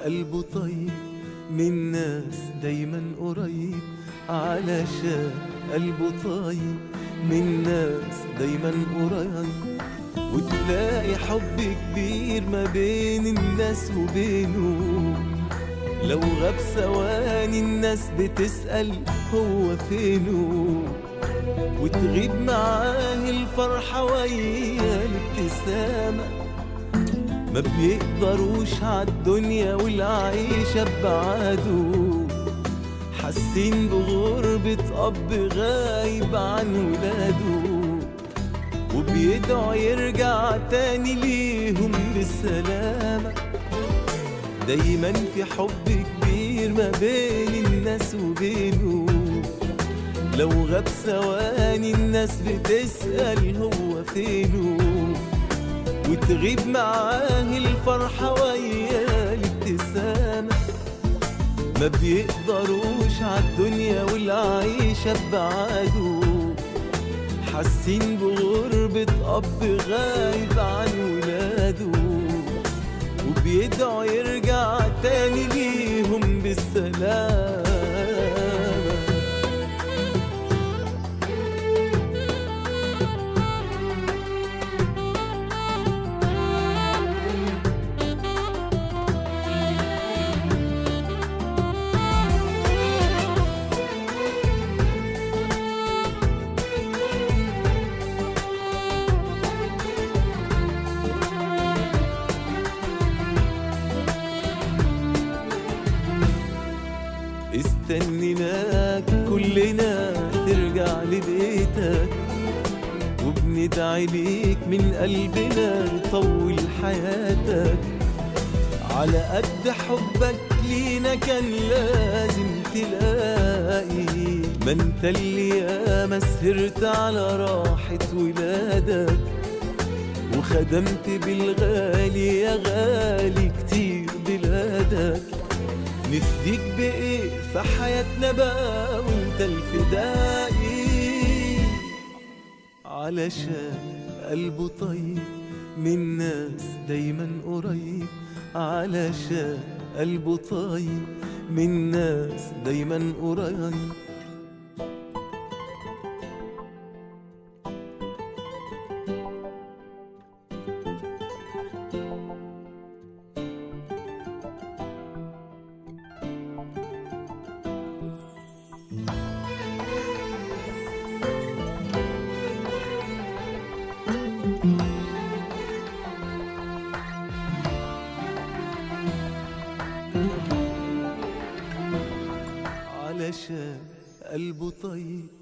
قلبه طيب من ناس دايما قريب علشان قلبه طيب من ناس دايما قريب وتلاقي حب كبير ما بين الناس وبينه لو غاب ثواني الناس بتسأل هو فينه وتغيب معاه الفرحة ويا الابتسامة ما بيقدروش عالدنيا والعيشة ببعاده حاسين بغربة أب غايب عن ولاده وبيدعوا يرجع تاني ليهم بالسلامة دايما في حب كبير ما بين الناس وبينه لو غاب ثواني الناس بتسأل هو فينه وتغيب معاه الفرحة ويا الابتسامة ما بيقدروش عالدنيا والعيشة ببعاده حاسين بغربة أب غايب عن ولاده وبيدعوا يرجع تاني ليهم بالسلامة استنيناك كلنا ترجع لبيتك وبندعي ليك من قلبنا يطول حياتك على قد حبك لينا كان لازم تلاقي ما انت اللي ياما سهرت على راحة ولادك وخدمت بالغالي يا غالي كتير بلادك نفديك بإيه في حياتنا بقى وانت الفدائي علشان قلبه طيب من ناس دايما قريب علشان قلبه طيب من ناس دايما قريب علشان قلبه طيب